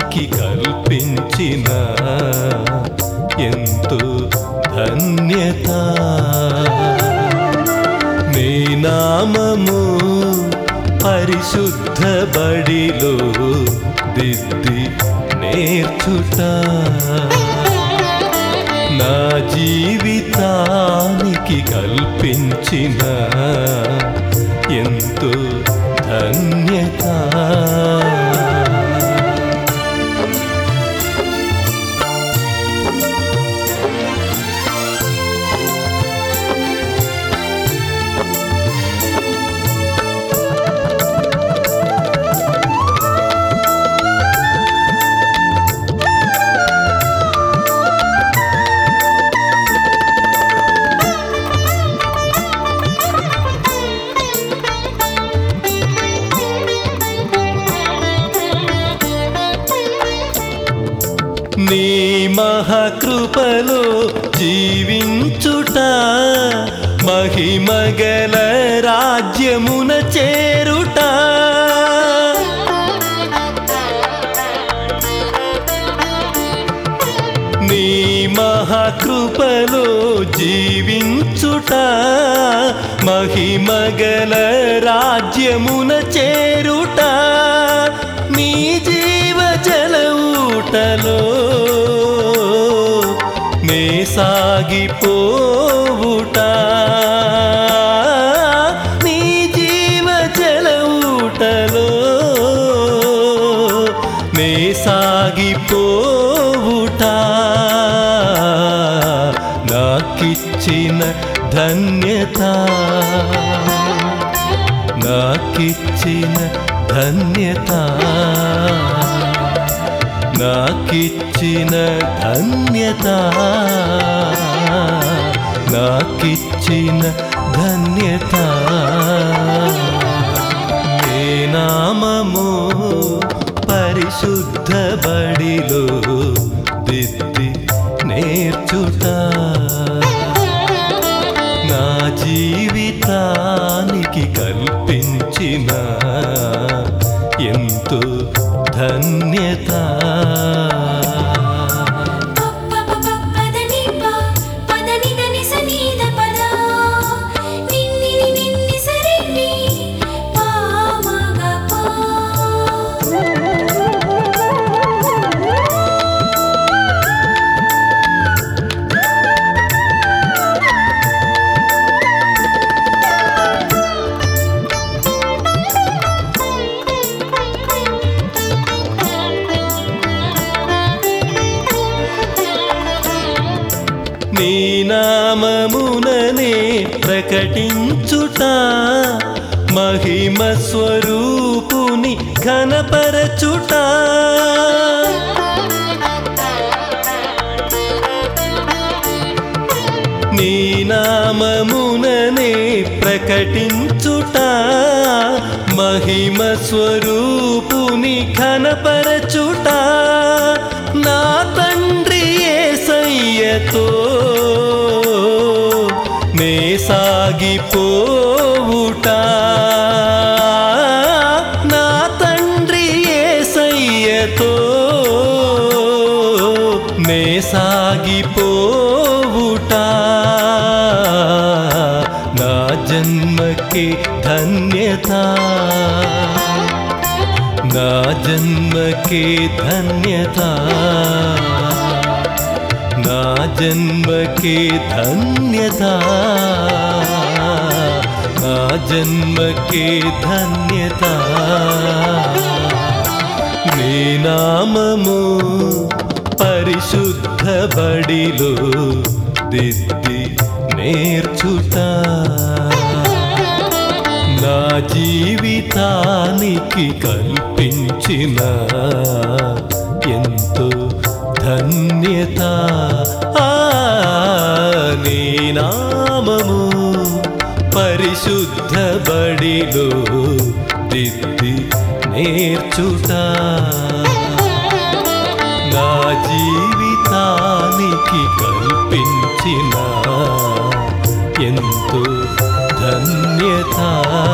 జీవితానికి కల్పించిన ఎంతో ధన్యత నీ నామము పరిశుద్ధ బడిలో దిద్ది నేర్చుట నా జీవితానికి కల్పించిన ఎంతో ధన్యత నీ మహాకృపలో జీవించుట మహిమగల రాజ్యమున చేరుట నీ మహాకృపలో జీవించుట మహిమగల రాజ్యమున చేరుట నీ జీవ జలవుటలో నే సాగిపోవుట నీ జీవ జలవుటలో నే సాగిపోవుట నాకిచ్చిన ధన్యత నాకిచ్చిన ధన్యత నాకిచ్చిన ధన్యత నాకిచ్చిన ధన్యత నీ నామము పరిశుద్ధ బడిలో దిద్ది నేర్చుట నా జీవితానికి కల్పించిన ఎంతో ధన్యత పదని ప పదని దని సనీద పద నిన్ని నిన్ని సరిని పామగ పా నీ నామముననే ప్రకటించుట మహిమ స్వరూపుని ఘనపరచుట నీ నామముననే ప్రకటించుట మహిమ స్వరూపుని ఘనపరచుట నా తండ్రి ఏసయ్యతో నే సాగిపోవుట నా తండ్రి ఏసయ్యతో నే సాగిపోవుట నా జన్మకి ధన్యత నా జన్మకి ధన్యత నా జన్మకి ధన్యత నా జన్మకి ధన్యత నీ నామము పరిశుద్ధ బడిలో దిద్ది నేర్చుట నా జీవితానికి కల్పించిన ఎంతో ధన్యత ఆ, నీ నామము పరిశుద్ధ బడిలో దిద్ది నేర్చుట నా జీవితానికి కల్పించిన ఎంతో ధన్యత